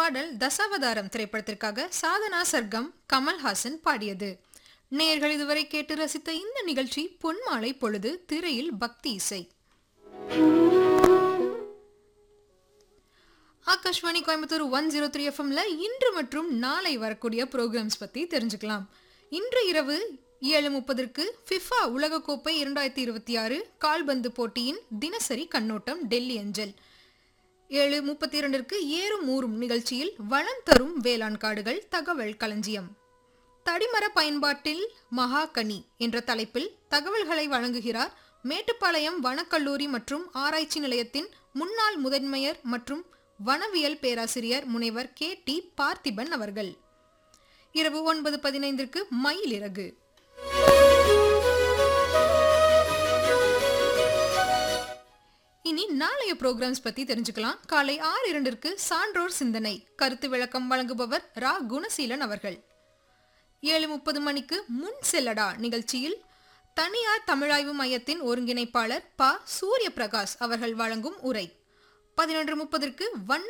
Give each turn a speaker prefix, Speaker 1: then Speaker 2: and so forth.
Speaker 1: பாடல் தசாவதாரம் திரைப்படத்திற்காக சாதனா சர்க்கம் கமல்ஹாசன் பாடியது நேயர்கள் இதுவரை கேட்டு ரசித்த இந்த நிகழ்ச்சி பொன்மாலை பொழுது திரையில் பக்தி இசை Akashvani Coimbatore one zero three எஃப்எம்ல இன்று மற்றும் நாளை வரக்கூடிய ப்ரோக்ராம்ஸ் பத்தி தெரிஞ்சுக்கலாம் இன்று இரவு ஏழு முப்பதற்கு ஃபிஃபா உலகக்கோப்பை இரண்டாயிரத்தி இருபத்தி ஆறு கால்பந்து போட்டியின் தினசரி கண்ணோட்டம் டெல்லி அஞ்சல் ஏழு முப்பத்தி இரண்டிற்கு ஏறும் ஊறும் நிகழ்ச்சியில் வளம் தரும் வேளாண் காடுகள் தகவல் களஞ்சியம் தடிமர பயன்பாட்டில் மகாகனி என்ற தலைப்பில் தகவல்களை வழங்குகிறார் மேட்டுப்பாளையம் வனக்கல்லூரி மற்றும் ஆராய்ச்சி நிலையத்தின் முன்னாள் முதன்மையர் மற்றும் வனவியல் பேராசிரியர் முனைவர் கே டி பார்த்திபன் அவர்கள் இரவு ஒன்பது பதினைந்திற்கு மயிலிறகு இனி நாளைய ப்ரோக்ராம்ஸ் பத்தி தெரிஞ்சுக்கலாம் காலை ஆறு இரண்டிற்கு சான்றோர் சிந்தனை கருத்து விளக்கம் வழங்குபவர் ரா குணசீலன் அவர்கள் ஏழு முப்பது மணிக்கு முன் செல்லடா நிகழ்ச்சியில் தனியார் தமிழாய்வு மையத்தின் ஒருங்கிணைப்பாளர் ப சூரிய பிரகாஷ் அவர்கள் வழங்கும் உரை பதினொன்று முப்பதற்கு வண்ண